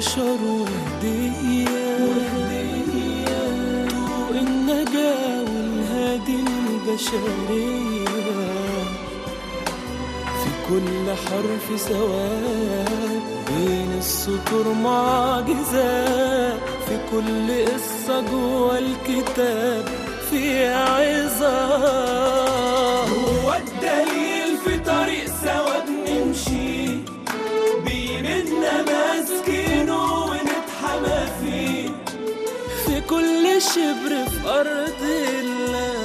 بشر وهدية طوق النجاة والهادي البشرية في كل حرف سواد بين السطور معجزات في كل قصة جوا الكتاب في عظات هو الدليل في طريق سوا بنمشي بإيدنا ماسكينه ونتحمى فيه في كل شبر في أرض الله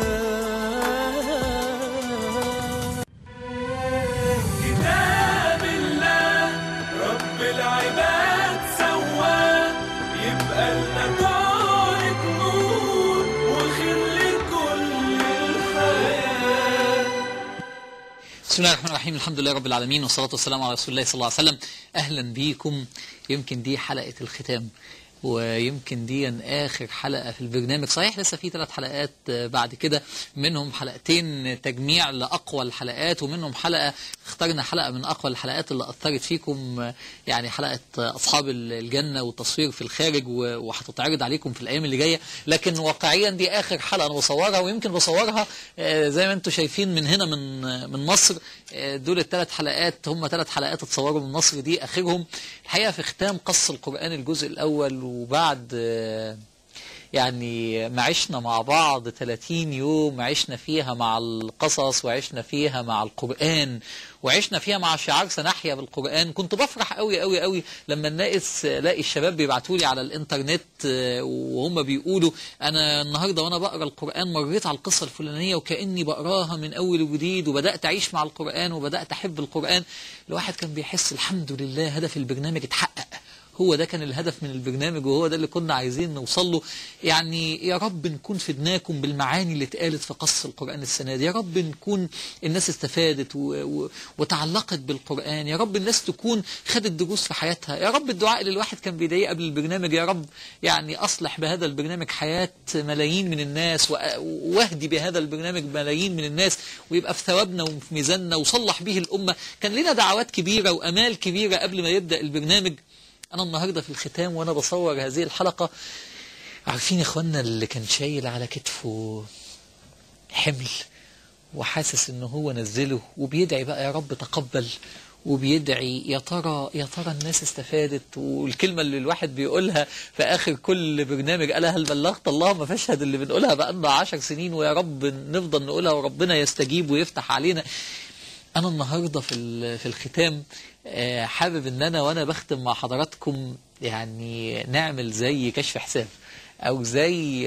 كتاب الله رب العباد سواه يبقى لنا طارق نور وخير لكل الحياه بسم الله الرحمن الرحيم الحمد لله رب العالمين والصلاة والسلام على رسول الله صلى الله عليه وسلم أهلا بيكم يمكن دي حلقة الختام ويمكن دي آخر حلقة في البرنامج صحيح لسه في ثلاث حلقات بعد كده منهم حلقتين تجميع لأقوى الحلقات ومنهم حلقة اخترنا حلقة من أقوى الحلقات اللي أثرت فيكم يعني حلقة أصحاب الجنة والتصوير في الخارج وهتتعرض عليكم في الأيام اللي جاية لكن واقعيا دي آخر حلقة أنا بصورها ويمكن بصورها زي ما أنتم شايفين من هنا من من مصر دول الثلاث حلقات هم ثلاث حلقات اتصوروا من مصر دي آخرهم الحقيقة في ختام قص القرآن الجزء الأول وبعد يعني ما عشنا مع بعض 30 يوم عشنا فيها مع القصص وعشنا فيها مع القرآن وعشنا فيها مع شعار سنحيا بالقرآن كنت بفرح قوي قوي قوي لما الناس الاقي الشباب بيبعتوا لي على الانترنت وهم بيقولوا انا النهارده وانا بقرا القرآن مريت على القصة الفلانية وكأني بقراها من اول وجديد وبدأت اعيش مع القرآن وبدأت احب القرآن الواحد كان بيحس الحمد لله هدف البرنامج اتحقق هو ده كان الهدف من البرنامج وهو ده اللي كنا عايزين نوصل له يعني يا رب نكون فدناكم بالمعاني اللي اتقالت في قص القرآن السنة دي يا رب نكون الناس استفادت و... و... وتعلقت بالقرآن يا رب الناس تكون خدت دروس في حياتها يا رب الدعاء اللي الواحد كان بيضايق قبل البرنامج يا رب يعني أصلح بهذا البرنامج حياة ملايين من الناس و... واهدي بهذا البرنامج ملايين من الناس ويبقى في ثوابنا وفي ميزاننا وصلح به الأمة كان لنا دعوات كبيرة وأمال كبيرة قبل ما يبدأ البرنامج أنا النهاردة في الختام وأنا بصور هذه الحلقة عارفين يا إخوانا اللي كان شايل على كتفه حمل وحاسس إن هو نزله وبيدعي بقى يا رب تقبل وبيدعي يا ترى يا ترى الناس استفادت والكلمة اللي الواحد بيقولها في آخر كل برنامج قالها هل بلغت اللهم فاشهد اللي بنقولها بقى لنا عشر سنين ويا رب نفضل نقولها وربنا يستجيب ويفتح علينا أنا النهاردة في في الختام حابب ان انا وانا بختم مع حضراتكم يعني نعمل زي كشف حساب او زي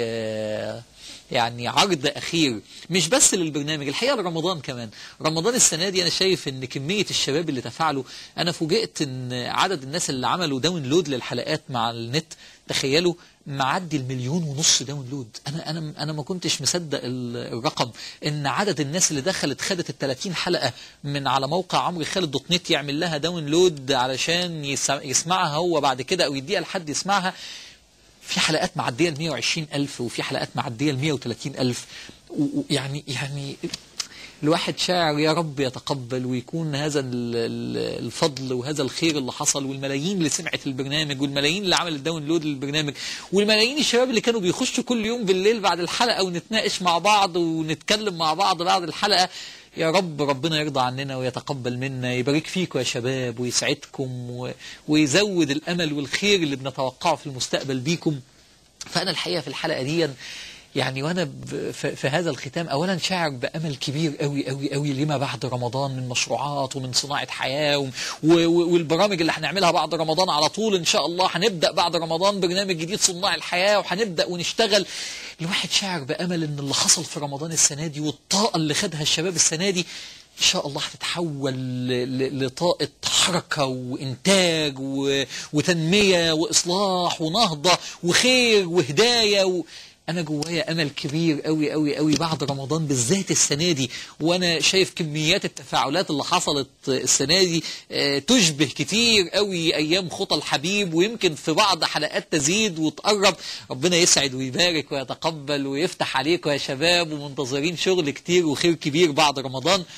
يعني عرض اخير مش بس للبرنامج الحقيقه لرمضان كمان رمضان السنه دي انا شايف ان كميه الشباب اللي تفاعلوا انا فوجئت ان عدد الناس اللي عملوا داونلود للحلقات مع النت تخيلوا معدي المليون ونص داونلود انا انا انا ما كنتش مصدق الرقم ان عدد الناس اللي دخلت خدت ال 30 حلقه من على موقع عمرو خالد دوت نت يعمل لها داونلود علشان يسمعها هو بعد كده او يديها لحد يسمعها في حلقات معديه ال 120 ألف وفي حلقات معديه ال 130 ألف ويعني يعني الواحد شاعر يا رب يتقبل ويكون هذا الفضل وهذا الخير اللي حصل والملايين اللي سمعت البرنامج والملايين اللي عملت داونلود للبرنامج والملايين الشباب اللي كانوا بيخشوا كل يوم بالليل بعد الحلقة ونتناقش مع بعض ونتكلم مع بعض بعد الحلقة يا رب ربنا يرضى عننا ويتقبل منا يبارك فيكم يا شباب ويسعدكم ويزود الأمل والخير اللي بنتوقعه في المستقبل بيكم فأنا الحقيقة في الحلقة دي يعني وانا في هذا الختام اولا شاعر بامل كبير قوي قوي قوي لما بعد رمضان من مشروعات ومن صناعه حياه والبرامج اللي هنعملها بعد رمضان على طول ان شاء الله هنبدا بعد رمضان برنامج جديد صناع الحياه وهنبدا ونشتغل الواحد شاعر بامل ان اللي حصل في رمضان السنه دي والطاقه اللي خدها الشباب السنه دي إن شاء الله هتتحول لطاقة حركة وإنتاج وتنمية وإصلاح ونهضة وخير وهداية و... انا جوايا امل كبير قوي قوي قوي بعد رمضان بالذات السنه دي وانا شايف كميات التفاعلات اللي حصلت السنه دي تشبه كتير قوي ايام خطى الحبيب ويمكن في بعض حلقات تزيد وتقرب ربنا يسعد ويبارك ويتقبل ويفتح عليكم يا شباب ومنتظرين شغل كتير وخير كبير بعد رمضان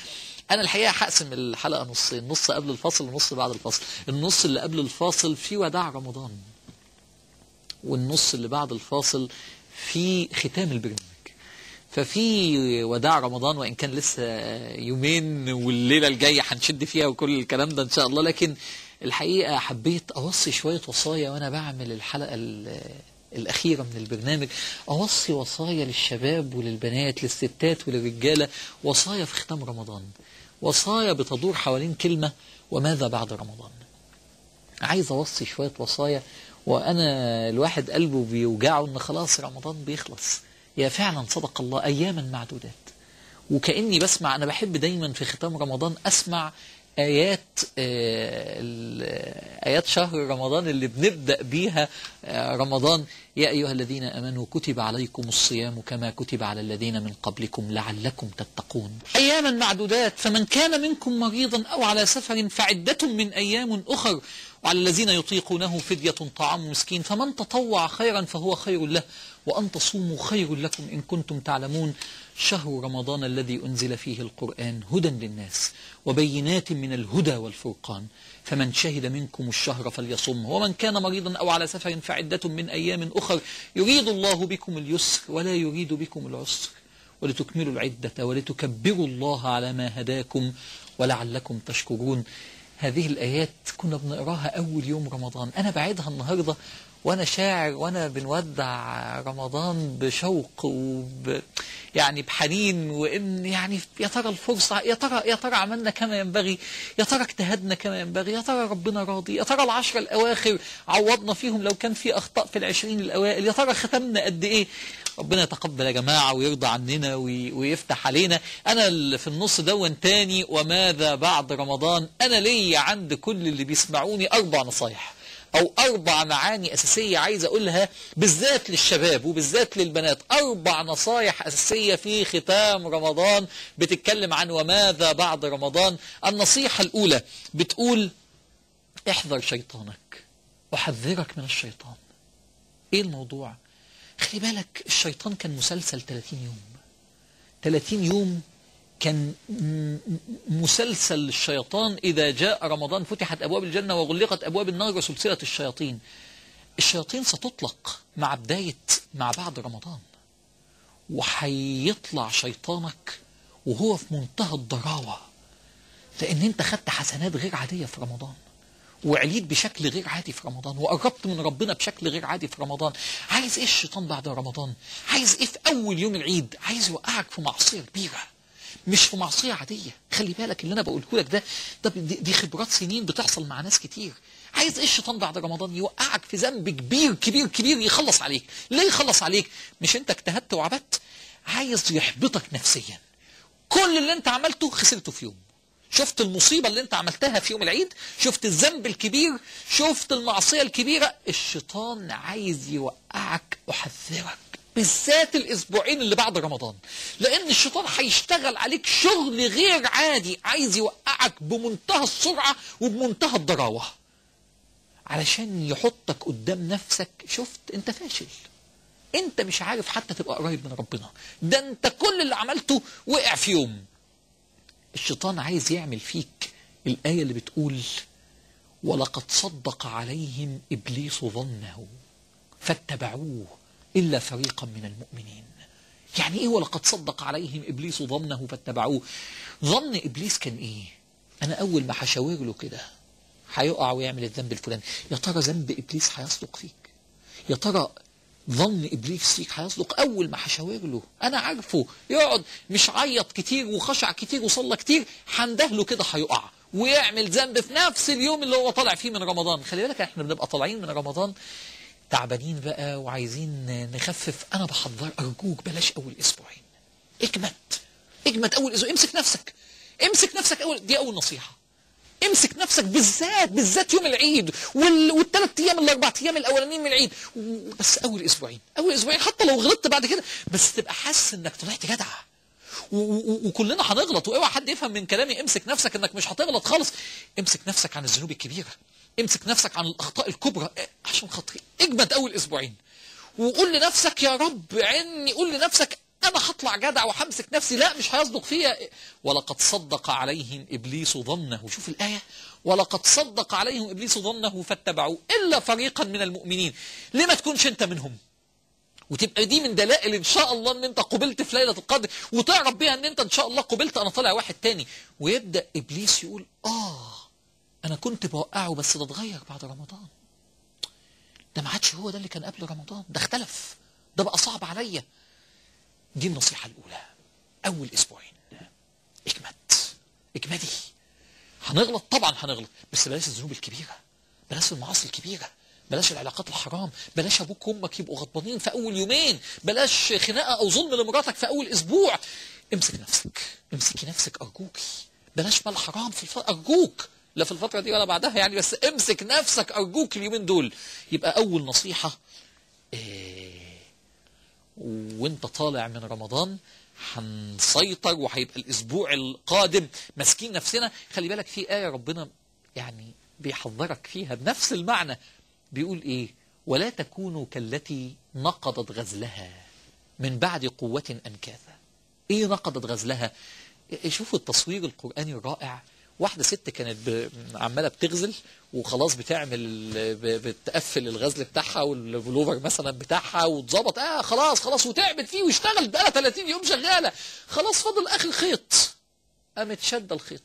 انا الحقيقه هقسم الحلقه نصين نص قبل الفاصل ونص بعد الفاصل النص اللي قبل الفاصل في وداع رمضان والنص اللي بعد الفاصل في ختام البرنامج ففي وداع رمضان وان كان لسه يومين والليله الجايه هنشد فيها وكل الكلام ده ان شاء الله لكن الحقيقه حبيت اوصي شويه وصايا وانا بعمل الحلقه ال- الاخيره من البرنامج اوصي وصايا للشباب وللبنات للستات وللرجاله وصايا في ختام رمضان وصايا بتدور حوالين كلمه وماذا بعد رمضان عايز اوصي شويه وصايا وانا الواحد قلبه بيوجعه ان خلاص رمضان بيخلص يا فعلا صدق الله اياما معدودات وكاني بسمع انا بحب دايما في ختام رمضان اسمع ايات آه، ال- ايات شهر رمضان اللي بنبدا بيها آه، رمضان يا ايها الذين امنوا كتب عليكم الصيام كما كتب على الذين من قبلكم لعلكم تتقون اياما معدودات فمن كان منكم مريضا او على سفر فعده من ايام اخر وعلى الذين يطيقونه فدية طعام مسكين فمن تطوع خيرا فهو خير له وأن تصوموا خير لكم إن كنتم تعلمون شهر رمضان الذي أنزل فيه القرآن هدى للناس وبينات من الهدى والفرقان فمن شهد منكم الشهر فليصمه ومن كان مريضا أو على سفر فعدة من أيام أخر يريد الله بكم اليسر ولا يريد بكم العسر ولتكملوا العدة ولتكبروا الله على ما هداكم ولعلكم تشكرون هذه الآيات كنا بنقراها أول يوم رمضان أنا بعيدها النهاردة وأنا شاعر وأنا بنودع رمضان بشوق وب يعني بحنين وإن يعني يا ترى الفرصة يا ترى يا ترى عملنا كما ينبغي يا ترى اجتهدنا كما ينبغي يا ترى ربنا راضي يا ترى العشرة الأواخر عوضنا فيهم لو كان في أخطاء في العشرين الأوائل يا ترى ختمنا قد إيه ربنا يتقبل يا جماعة ويرضى عننا وي- ويفتح علينا أنا اللي في النص دون تاني وماذا بعد رمضان أنا ليا عند كل اللي بيسمعوني أربع نصايح أو أربع معاني أساسية عايز أقولها بالذات للشباب وبالذات للبنات أربع نصايح أساسية في ختام رمضان بتتكلم عن وماذا بعد رمضان النصيحة الأولى بتقول احذر شيطانك أحذرك من الشيطان إيه الموضوع خلي بالك الشيطان كان مسلسل 30 يوم 30 يوم كان م- م- مسلسل الشيطان إذا جاء رمضان فتحت أبواب الجنة وغلقت أبواب النار وسلسلة الشياطين الشياطين ستطلق مع بداية مع بعد رمضان وهيطلع شيطانك وهو في منتهى الضراوة لأن أنت خدت حسنات غير عادية في رمضان وعليت بشكل غير عادي في رمضان وقربت من ربنا بشكل غير عادي في رمضان عايز ايه الشيطان بعد رمضان عايز ايه في اول يوم العيد عايز يوقعك في معصيه كبيره مش في معصيه عاديه خلي بالك اللي انا بقوله لك ده ده دي دي خبرات سنين بتحصل مع ناس كتير عايز ايه الشيطان بعد رمضان يوقعك في ذنب كبير كبير كبير يخلص عليك ليه يخلص عليك مش انت اجتهدت وعبدت عايز يحبطك نفسيا كل اللي انت عملته خسرته في يوم شفت المصيبة اللي انت عملتها في يوم العيد شفت الذنب الكبير شفت المعصية الكبيرة الشيطان عايز يوقعك أحذرك بالذات الاسبوعين اللي بعد رمضان لان الشيطان هيشتغل عليك شغل غير عادي عايز يوقعك بمنتهى السرعة وبمنتهى الضراوة علشان يحطك قدام نفسك شفت انت فاشل انت مش عارف حتى تبقى قريب من ربنا ده انت كل اللي عملته وقع في يوم الشيطان عايز يعمل فيك الآية اللي بتقول ولقد صدق عليهم إبليس ظنه فاتبعوه إلا فريقا من المؤمنين يعني إيه ولقد صدق عليهم إبليس ظنه فاتبعوه ظن إبليس كان إيه أنا أول ما هشاور له كده هيقع ويعمل الذنب الفلاني يا ترى ذنب إبليس هيصدق فيك يا ترى ظن ابليس فيك هيصدق اول ما هشاور له انا عارفه يقعد مش عيط كتير وخشع كتير وصلى كتير هنده له كده هيقع ويعمل ذنب في نفس اليوم اللي هو طالع فيه من رمضان خلي بالك احنا بنبقى طالعين من رمضان تعبانين بقى وعايزين نخفف انا بحذر ارجوك بلاش اول اسبوعين اجمد اجمد اول اسبوع امسك نفسك امسك نفسك اول دي اول نصيحه امسك نفسك بالذات بالذات يوم العيد وال... والثلاث ايام الاربع ايام الاولانيين من العيد و- بس اول اسبوعين اول اسبوعين حتى لو غلطت بعد كده بس تبقى حاسس انك طلعت جدع و... و... وكلنا هنغلط واوعى حد يفهم من كلامي امسك نفسك انك مش هتغلط خالص امسك نفسك عن الذنوب الكبيره امسك نفسك عن الاخطاء الكبرى إيه، عشان خاطري اجمد اول اسبوعين وقول لنفسك يا رب عني قول لنفسك انا هطلع جدع وهمسك نفسي لا مش هيصدق فيا ولقد صدق عليهم ابليس ظنه شوف الايه ولقد صدق عليهم ابليس ظنه فاتبعوه الا فريقا من المؤمنين ليه ما تكونش انت منهم وتبقى دي من دلائل ان شاء الله ان انت قبلت في ليله القدر وتعرف بيها ان انت ان شاء الله قبلت انا طالع واحد تاني ويبدا ابليس يقول اه انا كنت بوقعه بس ده اتغير بعد رمضان ده ما عادش هو ده اللي كان قبل رمضان ده اختلف ده بقى صعب عليا دي النصيحه الاولى اول اسبوعين اجمد اجمدي هنغلط طبعا هنغلط بس بلاش الذنوب الكبيره بلاش المعاصي الكبيره بلاش العلاقات الحرام بلاش ابوك وامك يبقوا غضبانين في اول يومين بلاش خناقه او ظلم لمراتك في اول اسبوع امسك نفسك امسكي نفسك ارجوكي بلاش مال حرام في الفتره ارجوك لا في الفتره دي ولا بعدها يعني بس امسك نفسك ارجوك اليومين دول يبقى اول نصيحه إيه وانت طالع من رمضان هنسيطر وهيبقى الاسبوع القادم ماسكين نفسنا خلي بالك في ايه ربنا يعني بيحذرك فيها بنفس المعنى بيقول ايه ولا تكونوا كالتي نقضت غزلها من بعد قوة أنكاثا ايه نقضت غزلها إيه شوفوا التصوير القرآني الرائع واحدة ست كانت ب... عمالة بتغزل وخلاص بتعمل ب... بتقفل الغزل بتاعها والبلوفر مثلا بتاعها وتظبط اه خلاص خلاص وتعبت فيه واشتغل بقى 30 يوم شغالة خلاص فاضل آخر خيط قامت شادة الخيط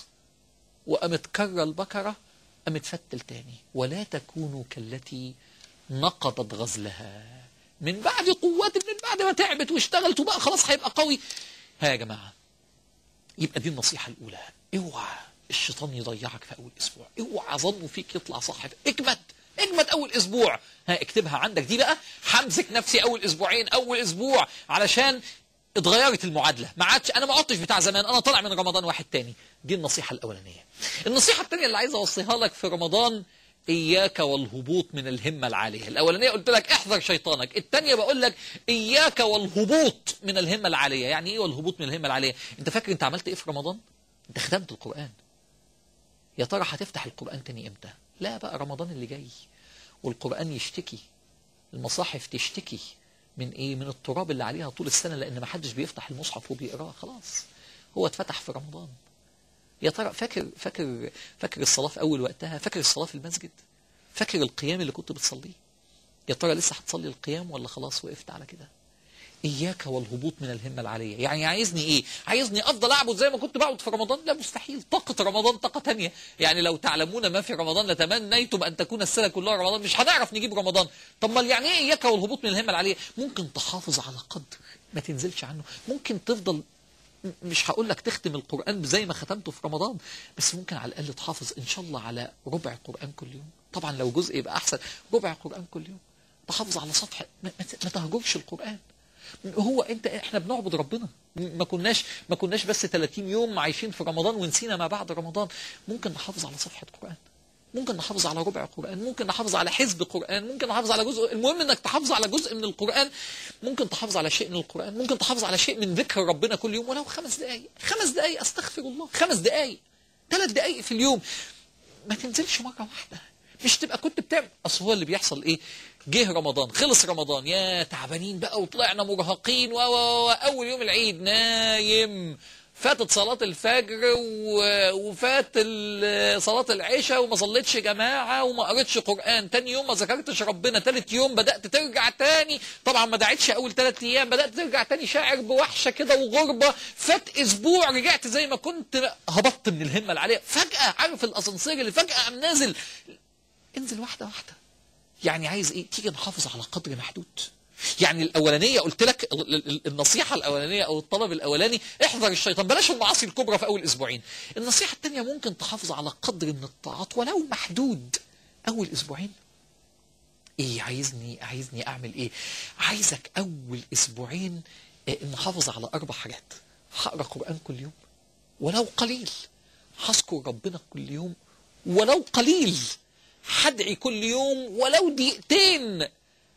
وقامت كرة البكرة قامت فتل تاني ولا تكونوا كالتي نقضت غزلها من بعد قوة من بعد ما تعبت واشتغلت وبقى خلاص هيبقى قوي ها يا جماعة يبقى دي النصيحة الأولى اوعى الشيطان يضيعك في أول أسبوع اوعى ظنه فيك يطلع صح اجمد اجمد أول أسبوع ها اكتبها عندك دي بقى همسك نفسي أول أسبوعين أول أسبوع علشان اتغيرت المعادله ما عادش انا ما عدتش بتاع زمان انا طالع من رمضان واحد تاني دي النصيحه الاولانيه النصيحه الثانيه اللي عايز اوصيها لك في رمضان اياك والهبوط من الهمه العاليه الاولانيه قلت لك احذر شيطانك الثانيه بقول لك اياك والهبوط من الهمه العاليه يعني ايه والهبوط من الهمه العاليه انت فاكر انت عملت ايه في رمضان انت ختمت القران يا ترى هتفتح القران تاني امتى لا بقى رمضان اللي جاي والقران يشتكي المصاحف تشتكي من ايه من التراب اللي عليها طول السنه لان ما حدش بيفتح المصحف وبيقراه خلاص هو اتفتح في رمضان يا ترى فاكر فاكر فاكر الصلاه في اول وقتها فاكر الصلاه في المسجد فاكر القيام اللي كنت بتصليه يا ترى لسه هتصلي القيام ولا خلاص وقفت على كده اياك والهبوط من الهمه العاليه يعني عايزني ايه عايزني افضل اعبد زي ما كنت بعبد في رمضان لا مستحيل طاقه رمضان طاقه تانية يعني لو تعلمون ما في رمضان لتمنيتم ان تكون السنه كلها رمضان مش هنعرف نجيب رمضان طب ما يعني ايه اياك والهبوط من الهمه العاليه ممكن تحافظ على قدر ما تنزلش عنه ممكن تفضل مش هقول لك تختم القران زي ما ختمته في رمضان بس ممكن على الاقل تحافظ ان شاء الله على ربع قران كل يوم طبعا لو جزء يبقى احسن ربع قران كل يوم تحافظ على صفحه ما, ما تهجرش القران هو انت احنا بنعبد ربنا ما كناش ما كناش بس 30 يوم عايشين في رمضان ونسينا ما بعد رمضان ممكن نحافظ على صفحه قران ممكن نحافظ على ربع قرآن ممكن نحافظ على حزب قرآن ممكن نحافظ على جزء المهم انك تحافظ على جزء من القرآن ممكن تحافظ على شيء من القرآن ممكن تحافظ على شيء من ذكر ربنا كل يوم ولو خمس دقايق خمس دقايق استغفر الله خمس دقايق ثلاث دقايق في اليوم ما تنزلش مرة واحدة مش تبقى كنت بتعمل اصل هو اللي بيحصل ايه جه رمضان خلص رمضان يا تعبانين بقى وطلعنا مرهقين و اول يوم العيد نايم فاتت صلاة الفجر وفات صلاة العشاء وما صليتش جماعة وما قريتش قرآن تاني يوم ما ذكرتش ربنا تالت يوم بدأت ترجع تاني طبعا ما دعيتش أول تلات أيام بدأت ترجع تاني شاعر بوحشة كده وغربة فات أسبوع رجعت زي ما كنت هبطت من الهمة العالية فجأة عارف الأسانسير اللي فجأة قام نازل انزل واحدة واحدة يعني عايز ايه تيجي نحافظ على قدر محدود يعني الاولانيه قلت لك النصيحه الاولانيه او الطلب الاولاني احذر الشيطان بلاش المعاصي الكبرى في اول اسبوعين النصيحه الثانيه ممكن تحافظ على قدر من الطاعات ولو محدود اول اسبوعين ايه عايزني عايزني اعمل ايه عايزك اول اسبوعين نحافظ على اربع حاجات هقرا قران كل يوم ولو قليل هذكر ربنا كل يوم ولو قليل هدعي كل يوم ولو دقيقتين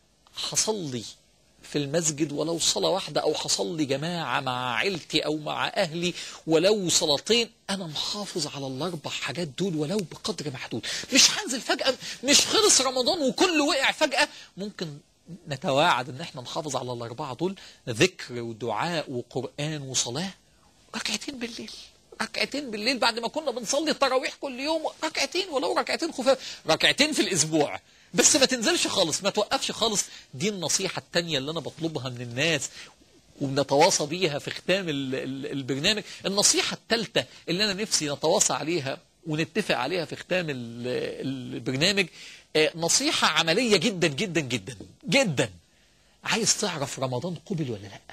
هصلي في المسجد ولو صلاة واحدة أو هصلي جماعة مع عيلتي أو مع أهلي ولو صلاتين أنا محافظ على الأربع حاجات دول ولو بقدر محدود مش هنزل فجأة مش خلص رمضان وكله وقع فجأة ممكن نتواعد ان احنا نحافظ على الاربعه دول ذكر ودعاء وقران وصلاه ركعتين بالليل ركعتين بالليل بعد ما كنا بنصلي التراويح كل يوم ركعتين ولو ركعتين خفاف ركعتين في الاسبوع بس ما تنزلش خالص ما توقفش خالص دي النصيحه التانية اللي انا بطلبها من الناس وبنتواصى بيها في ختام ال- ال- البرنامج النصيحة الثالثة اللي أنا نفسي نتواصى عليها ونتفق عليها في ختام ال- البرنامج آه، نصيحة عملية جدا جدا جدا جدا عايز تعرف رمضان قبل ولا لا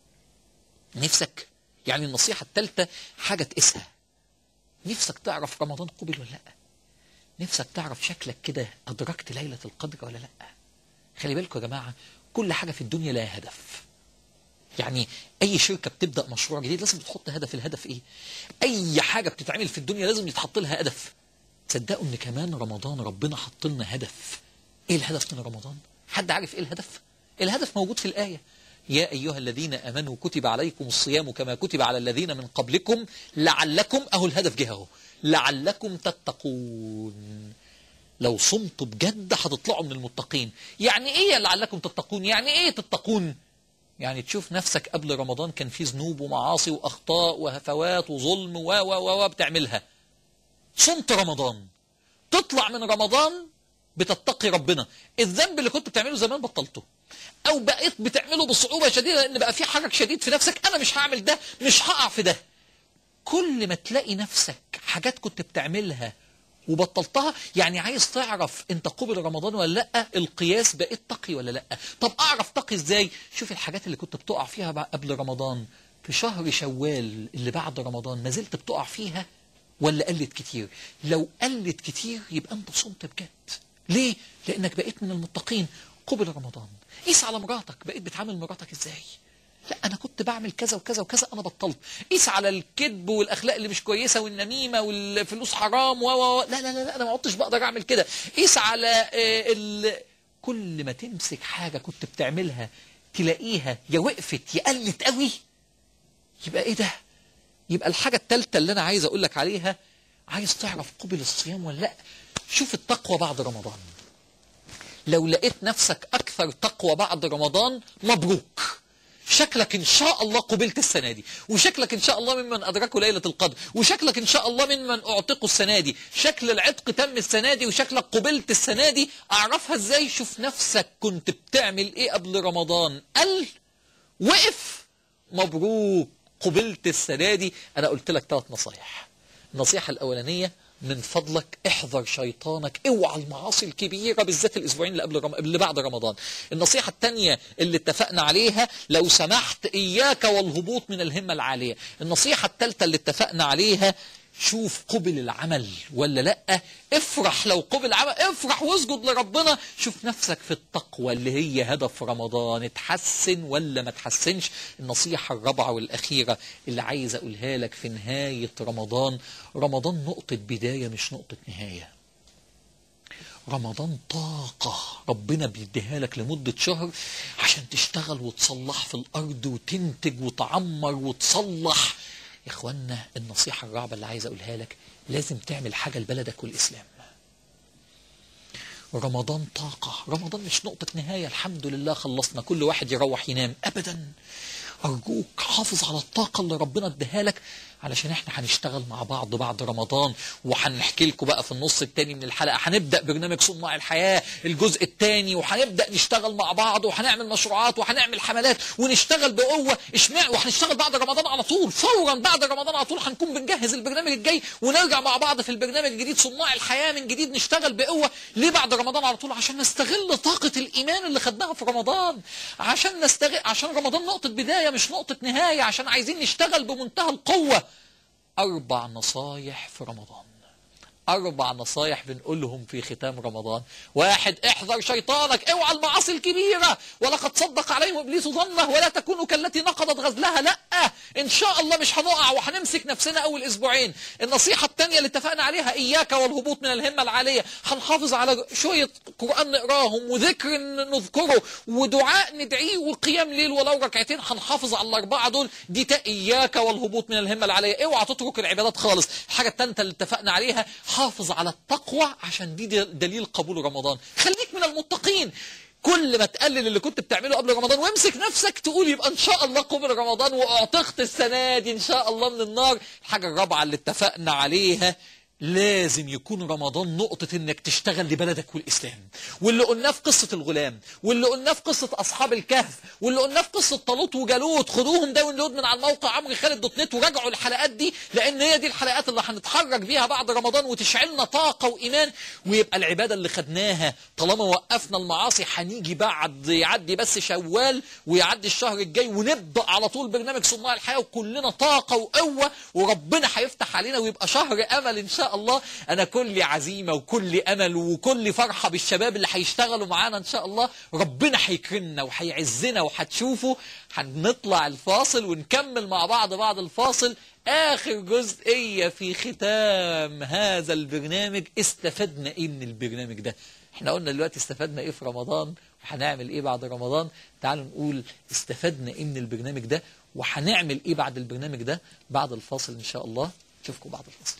نفسك يعني النصيحة الثالثة حاجة تقيسها نفسك تعرف رمضان قبل ولا لا نفسك تعرف شكلك كده أدركت ليلة القدر ولا لا خلي بالكم يا جماعة كل حاجة في الدنيا لها هدف يعني اي شركه بتبدا مشروع جديد لازم تحط هدف الهدف ايه اي حاجه بتتعمل في الدنيا لازم يتحط لها هدف تصدقوا ان كمان رمضان ربنا حط لنا هدف ايه الهدف من رمضان حد عارف ايه الهدف الهدف موجود في الايه يا ايها الذين امنوا كتب عليكم الصيام كما كتب على الذين من قبلكم لعلكم اهو الهدف جه اهو لعلكم تتقون لو صمتوا بجد هتطلعوا من المتقين يعني ايه لعلكم تتقون يعني ايه تتقون يعني تشوف نفسك قبل رمضان كان في ذنوب ومعاصي واخطاء وهفوات وظلم و و و و بتعملها صمت رمضان تطلع من رمضان بتتقي ربنا الذنب اللي كنت بتعمله زمان بطلته او بقيت بتعمله بصعوبه شديده لان بقى في حرج شديد في نفسك انا مش هعمل ده مش هقع في ده كل ما تلاقي نفسك حاجات كنت بتعملها وبطلتها يعني عايز تعرف انت قبل رمضان ولا لا القياس بقيت تقي ولا لا طب اعرف تقي ازاي شوف الحاجات اللي كنت بتقع فيها بع- قبل رمضان في شهر شوال اللي بعد رمضان ما زلت بتقع فيها ولا قلت كتير لو قلت كتير يبقى انت صمت بجد ليه لانك بقيت من المتقين قبل رمضان قيس على مراتك بقيت بتعامل مراتك ازاي لا انا كنت بعمل كذا وكذا وكذا انا بطلت قيس على الكذب والاخلاق اللي مش كويسه والنميمه والفلوس حرام و و و- لا لا لا لا، انا ما عدتش بقدر اعمل كده قيس على آه، ال... كل ما تمسك حاجه كنت بتعملها تلاقيها يا وقفت يا قلت قوي يبقى ايه ده يبقى الحاجه الثالثه اللي انا عايز اقول لك عليها عايز تعرف قبل الصيام ولا لا شوف التقوى بعد رمضان لو لقيت نفسك أكثر تقوى بعد رمضان مبروك شكلك إن شاء الله قبلت السنة دي وشكلك إن شاء الله ممن أدركوا ليلة القدر وشكلك إن شاء الله ممن أعتقوا السنة دي شكل العتق تم السنة دي وشكلك قبلت السنة دي أعرفها إزاي شوف نفسك كنت بتعمل إيه قبل رمضان قل وقف مبروك قبلت السنة دي أنا قلت لك ثلاث نصايح النصيحة الأولانية من فضلك احذر شيطانك اوعى المعاصي الكبيرة بالذات الأسبوعين اللي, قبل رم... اللي بعد رمضان النصيحة الثانية اللي اتفقنا عليها لو سمحت إياك والهبوط من الهمة العالية النصيحة الثالثة اللي اتفقنا عليها شوف قبل العمل ولا لا افرح لو قبل العمل افرح واسجد لربنا شوف نفسك في التقوى اللي هي هدف رمضان اتحسن ولا ما تحسنش النصيحة الرابعة والأخيرة اللي عايز أقولها لك في نهاية رمضان رمضان نقطة بداية مش نقطة نهاية رمضان طاقة ربنا بيديها لك لمدة شهر عشان تشتغل وتصلح في الأرض وتنتج وتعمر وتصلح يا إخوانا النصيحة الرابعة اللي عايز أقولها لك لازم تعمل حاجة لبلدك والإسلام رمضان طاقة رمضان مش نقطة نهاية الحمد لله خلصنا كل واحد يروح ينام أبدا أرجوك حافظ على الطاقة اللي ربنا اداها لك علشان احنا هنشتغل مع بعض بعد رمضان وهنحكي لكم بقى في النص التاني من الحلقة هنبدأ برنامج صناع الحياة الجزء التاني وهنبدأ نشتغل مع بعض وهنعمل مشروعات وهنعمل حملات ونشتغل بقوة اشمع وهنشتغل بعد رمضان على طول فورا بعد رمضان على طول هنكون بنجهز البرنامج الجاي ونرجع مع بعض في البرنامج الجديد صناع الحياة من جديد نشتغل بقوة ليه بعد رمضان على طول عشان نستغل طاقة الإيمان اللي خدناها في رمضان عشان نستغل عشان رمضان نقطة بداية مش نقطة نهاية عشان عايزين نشتغل بمنتهى القوة أربع نصايح في رمضان أربع نصايح بنقولهم في ختام رمضان واحد احذر شيطانك اوعى المعاصي الكبيرة ولقد صدق عليهم إبليس ظنه ولا تكونوا كالتي نقضت غزلها لا إن شاء الله مش هنقع وهنمسك نفسنا أول أسبوعين النصيحة الثانية اللي اتفقنا عليها إياك والهبوط من الهمة العالية هنحافظ على شوية قرآن نقراهم وذكر نذكره ودعاء ندعيه وقيام ليل ولو ركعتين هنحافظ على الأربعة دول دي تا إياك والهبوط من الهمة العالية اوعى تترك العبادات خالص الحاجة الثالثة اللي اتفقنا عليها حافظ على التقوى عشان دي دليل قبول رمضان خليك من المتقين كل ما تقلل اللي كنت بتعمله قبل رمضان وامسك نفسك تقول يبقى ان شاء الله قبل رمضان واعتقت السنه دي ان شاء الله من النار الحاجه الرابعه اللي اتفقنا عليها لازم يكون رمضان نقطة انك تشتغل لبلدك والاسلام واللي قلناه في قصة الغلام واللي قلناه في قصة اصحاب الكهف واللي قلناه في قصة طالوت وجالوت خدوهم داونلود من على الموقع عمرو خالد دوت نت وراجعوا الحلقات دي لان هي دي الحلقات اللي هنتحرك بيها بعد رمضان وتشعلنا طاقة وايمان ويبقى العبادة اللي خدناها طالما وقفنا المعاصي هنيجي بعد يعدي بس شوال ويعدي الشهر الجاي ونبدأ على طول برنامج صناع الحياة وكلنا طاقة وقوة وربنا هيفتح علينا ويبقى شهر امل ان شاء الله انا كل عزيمه وكل امل وكل فرحه بالشباب اللي هيشتغلوا معانا ان شاء الله ربنا هيكرمنا وهيعزنا وهتشوفوا هنطلع الفاصل ونكمل مع بعض بعد الفاصل اخر جزئيه في ختام هذا البرنامج استفدنا ايه من البرنامج ده احنا قلنا دلوقتي استفدنا ايه في رمضان وهنعمل ايه بعد رمضان تعالوا نقول استفدنا ايه من البرنامج ده وهنعمل ايه بعد البرنامج ده بعد الفاصل ان شاء الله نشوفكم بعد الفاصل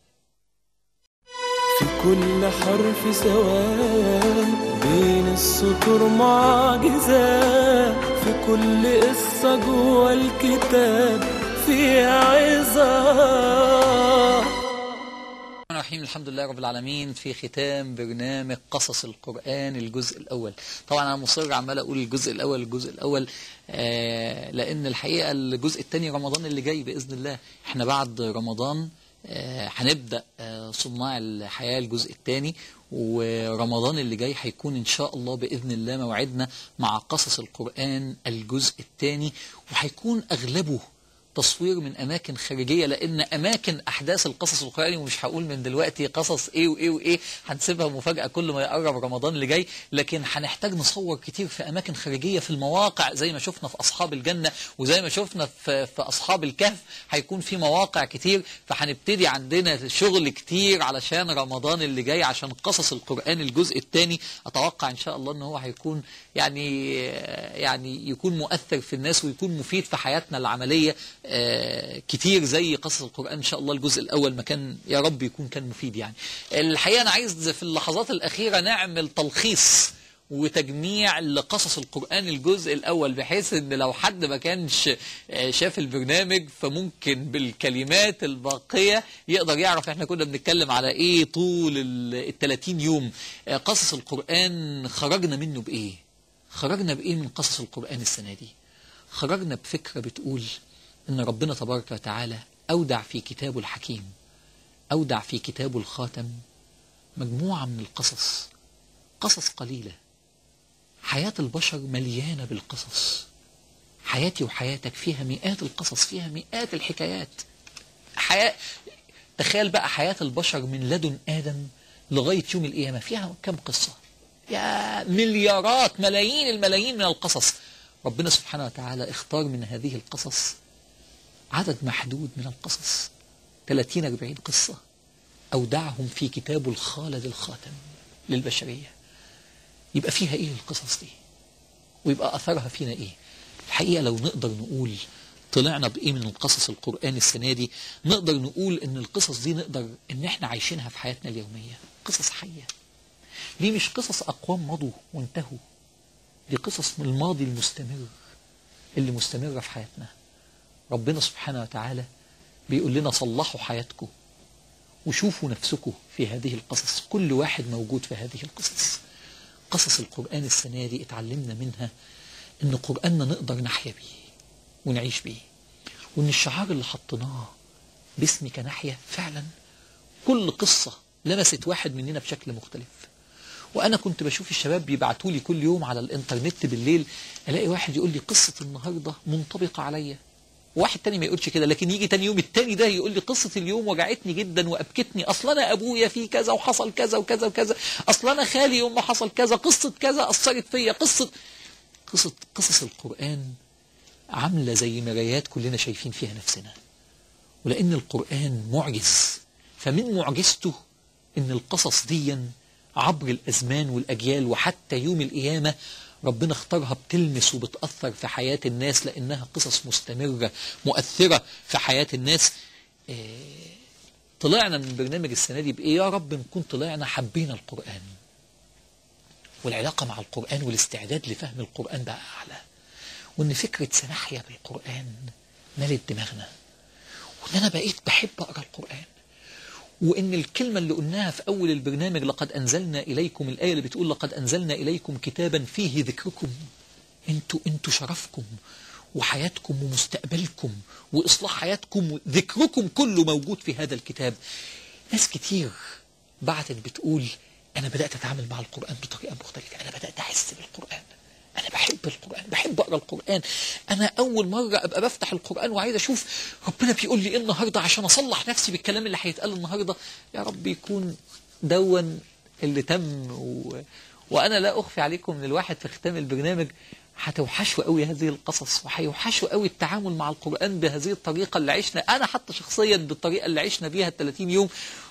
في كل حرف سواء بين السطور معجزة في كل قصة جوه الكتاب فيها عظة الرحمن الرحيم الحمد لله رب العالمين في ختام برنامج قصص القرآن الجزء الأول طبعا أنا مصر عمال أقول الجزء الأول الجزء الأول آه لأن الحقيقة الجزء الثاني رمضان اللي جاي بإذن الله احنا بعد رمضان آه هنبدأ آه صناع الحياة الجزء الثاني ورمضان اللي جاي هيكون إن شاء الله بإذن الله موعدنا مع قصص القرآن الجزء الثاني وهيكون أغلبه تصوير من اماكن خارجيه لان اماكن احداث القصص القراني ومش هقول من دلوقتي قصص ايه وايه وايه هنسيبها مفاجاه كل ما يقرب رمضان اللي جاي لكن هنحتاج نصور كتير في اماكن خارجيه في المواقع زي ما شفنا في اصحاب الجنه وزي ما شفنا في, في اصحاب الكهف هيكون في مواقع كتير فهنبتدي عندنا شغل كتير علشان رمضان اللي جاي عشان قصص القران الجزء الثاني اتوقع ان شاء الله ان هو هيكون يعني يعني يكون مؤثر في الناس ويكون مفيد في حياتنا العمليه آه كتير زي قصص القرآن إن شاء الله الجزء الأول ما كان يا رب يكون كان مفيد يعني الحقيقة أنا عايز في اللحظات الأخيرة نعمل تلخيص وتجميع لقصص القرآن الجزء الأول بحيث إن لو حد ما كانش شاف البرنامج فممكن بالكلمات الباقية يقدر يعرف إحنا كنا بنتكلم على إيه طول ال 30 يوم قصص القرآن خرجنا منه بإيه؟ خرجنا بإيه من قصص القرآن السنة دي؟ خرجنا بفكرة بتقول ان ربنا تبارك وتعالى اودع في كتابه الحكيم اودع في كتابه الخاتم مجموعه من القصص قصص قليله حياه البشر مليانه بالقصص حياتي وحياتك فيها مئات القصص فيها مئات الحكايات حياه تخيل بقى حياه البشر من لدن ادم لغايه يوم القيامه فيها كم قصه يا مليارات ملايين الملايين من القصص ربنا سبحانه وتعالى اختار من هذه القصص عدد محدود من القصص 30 40 قصة أودعهم في كتابه الخالد الخاتم للبشرية يبقى فيها إيه القصص دي ويبقى أثرها فينا إيه الحقيقة لو نقدر نقول طلعنا بإيه من القصص القرآن السنة دي نقدر نقول إن القصص دي نقدر إن إحنا عايشينها في حياتنا اليومية قصص حية دي مش قصص أقوام مضوا وانتهوا دي قصص من الماضي المستمر اللي مستمرة في حياتنا ربنا سبحانه وتعالى بيقول لنا صلحوا حياتكم وشوفوا نفسكم في هذه القصص كل واحد موجود في هذه القصص قصص القرآن السنة دي اتعلمنا منها ان قرآننا نقدر نحيا بيه ونعيش بيه وان الشعار اللي حطيناه باسمك نحيا فعلا كل قصة لمست واحد مننا بشكل مختلف وانا كنت بشوف الشباب بيبعتوا لي كل يوم على الانترنت بالليل الاقي واحد يقول لي قصة النهاردة منطبقة عليا واحد تاني ما يقولش كده لكن يجي تاني يوم التاني ده يقول لي قصة اليوم وجعتني جدا وأبكتني أصل أنا أبويا في كذا وحصل كذا وكذا وكذا أصل أنا خالي يوم ما حصل كذا قصة كذا أثرت فيا قصة قصة قصص القرآن عاملة زي مرايات كلنا شايفين فيها نفسنا ولأن القرآن معجز فمن معجزته إن القصص دي عبر الأزمان والأجيال وحتى يوم القيامة ربنا اختارها بتلمس وبتأثر في حياة الناس لأنها قصص مستمرة مؤثرة في حياة الناس اه طلعنا من برنامج السنة دي بإيه يا رب نكون طلعنا حبينا القرآن والعلاقة مع القرآن والاستعداد لفهم القرآن بقى أعلى وإن فكرة سنحيا بالقرآن ملت دماغنا وإن أنا بقيت بحب أقرأ القرآن وإن الكلمة اللي قلناها في أول البرنامج لقد أنزلنا إليكم الآية اللي بتقول لقد أنزلنا إليكم كتابا فيه ذكركم أنتوا أنتوا شرفكم وحياتكم ومستقبلكم وإصلاح حياتكم وذكركم كله موجود في هذا الكتاب ناس كتير بعتت بتقول أنا بدأت أتعامل مع القرآن بطريقة مختلفة أنا بدأت أحس بالقرآن أنا بحب القرآن بحب أقرأ القرآن أنا أول مرة أبقى بفتح القرآن وعايز أشوف ربنا بيقول لي إيه النهاردة عشان أصلح نفسي بالكلام اللي هيتقال النهاردة يا رب يكون دون اللي تم و... وأنا لا أخفي عليكم من الواحد في ختام البرنامج هتوحشوا قوي هذه القصص وهيوحشوا قوي التعامل مع القرآن بهذه الطريقة اللي عشنا أنا حتى شخصيا بالطريقة اللي عشنا بيها ال 30 يوم